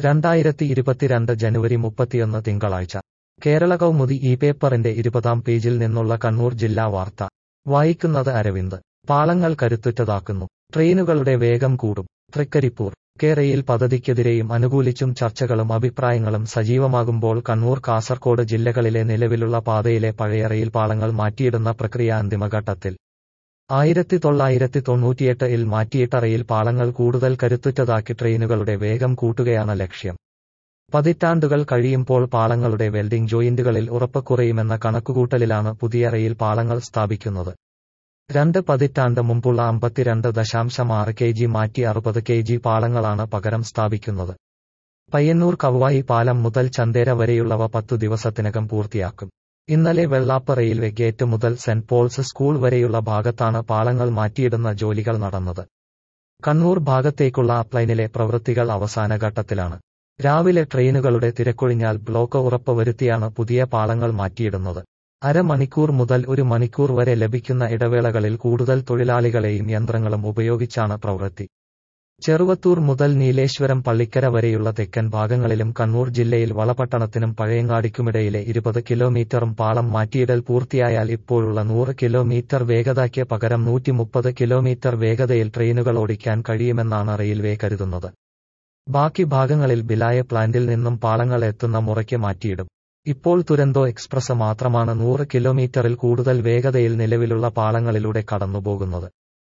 രണ്ടായിരത്തി ഇരുപത്തിരണ്ട് ജനുവരി മുപ്പത്തിയൊന്ന് തിങ്കളാഴ്ച കേരള കൗമുദി ഈ പേപ്പറിന്റെ ഇരുപതാം പേജിൽ നിന്നുള്ള കണ്ണൂർ ജില്ലാ വാർത്ത വായിക്കുന്നത് അരവിന്ദ് പാളങ്ങൾ കരുത്തുറ്റതാക്കുന്നു ട്രെയിനുകളുടെ വേഗം കൂടും തൃക്കരിപ്പൂർ കെ റെയിൽ പദ്ധതിക്കെതിരെയും അനുകൂലിച്ചും ചർച്ചകളും അഭിപ്രായങ്ങളും സജീവമാകുമ്പോൾ കണ്ണൂർ കാസർകോട് ജില്ലകളിലെ നിലവിലുള്ള പാതയിലെ പഴയ റെയിൽ പാളങ്ങൾ മാറ്റിയിടുന്ന പ്രക്രിയ അന്തിമഘട്ടത്തിൽ ആയിരത്തി തൊള്ളായിരത്തി തൊണ്ണൂറ്റിയെട്ട് ഇൽ മാറ്റിയിട്ട റെയിൽ പാളങ്ങൾ കൂടുതൽ കരുത്തുറ്റതാക്കി ട്രെയിനുകളുടെ വേഗം കൂട്ടുകയാണ് ലക്ഷ്യം പതിറ്റാണ്ടുകൾ കഴിയുമ്പോൾ പാളങ്ങളുടെ വെൽഡിംഗ് ജോയിന്റുകളിൽ ഉറപ്പ് കുറയുമെന്ന കണക്കുകൂട്ടലിലാണ് പുതിയ റെയിൽ പാളങ്ങൾ സ്ഥാപിക്കുന്നത് രണ്ട് പതിറ്റാണ്ട് മുമ്പുള്ള അമ്പത്തിരണ്ട് ദശാംശം ആറ് കെ ജി മാറ്റി അറുപത് കെ ജി പാളങ്ങളാണ് പകരം സ്ഥാപിക്കുന്നത് പയ്യന്നൂർ കവ്വായി പാലം മുതൽ ചന്തേര വരെയുള്ളവ പത്തു ദിവസത്തിനകം പൂർത്തിയാക്കും ഇന്നലെ വെള്ളാപ്പ് റെയിൽവേ ഗേറ്റ് മുതൽ സെന്റ് പോൾസ് സ്കൂൾ വരെയുള്ള ഭാഗത്താണ് പാളങ്ങൾ മാറ്റിയിടുന്ന ജോലികൾ നടന്നത് കണ്ണൂർ ഭാഗത്തേക്കുള്ള അപ്ലൈനിലെ പ്രവൃത്തികൾ അവസാന ഘട്ടത്തിലാണ് രാവിലെ ട്രെയിനുകളുടെ തിരക്കൊഴിഞ്ഞാൽ ബ്ലോക്ക് ഉറപ്പ് വരുത്തിയാണ് പുതിയ പാളങ്ങൾ മാറ്റിയിടുന്നത് അരമണിക്കൂർ മുതൽ ഒരു മണിക്കൂർ വരെ ലഭിക്കുന്ന ഇടവേളകളിൽ കൂടുതൽ തൊഴിലാളികളെയും യന്ത്രങ്ങളും ഉപയോഗിച്ചാണ് പ്രവൃത്തി ചെറുവത്തൂർ മുതൽ നീലേശ്വരം പള്ളിക്കര വരെയുള്ള തെക്കൻ ഭാഗങ്ങളിലും കണ്ണൂർ ജില്ലയിൽ വളപട്ടണത്തിനും പഴയങ്ങാടിക്കുമിടയിലെ ഇരുപത് കിലോമീറ്ററും പാളം മാറ്റിയിടൽ പൂർത്തിയായാൽ ഇപ്പോഴുള്ള നൂറ് കിലോമീറ്റർ വേഗതയ്ക്ക് പകരം നൂറ്റിമുപ്പത് കിലോമീറ്റർ വേഗതയിൽ ട്രെയിനുകൾ ഓടിക്കാൻ കഴിയുമെന്നാണ് റെയിൽവേ കരുതുന്നത് ബാക്കി ഭാഗങ്ങളിൽ ബിലായ പ്ലാന്റിൽ നിന്നും പാളങ്ങൾ എത്തുന്ന മുറയ്ക്ക് മാറ്റിയിടും ഇപ്പോൾ തുരന്തോ എക്സ്പ്രസ് മാത്രമാണ് നൂറ് കിലോമീറ്ററിൽ കൂടുതൽ വേഗതയിൽ നിലവിലുള്ള പാളങ്ങളിലൂടെ കടന്നുപോകുന്നത്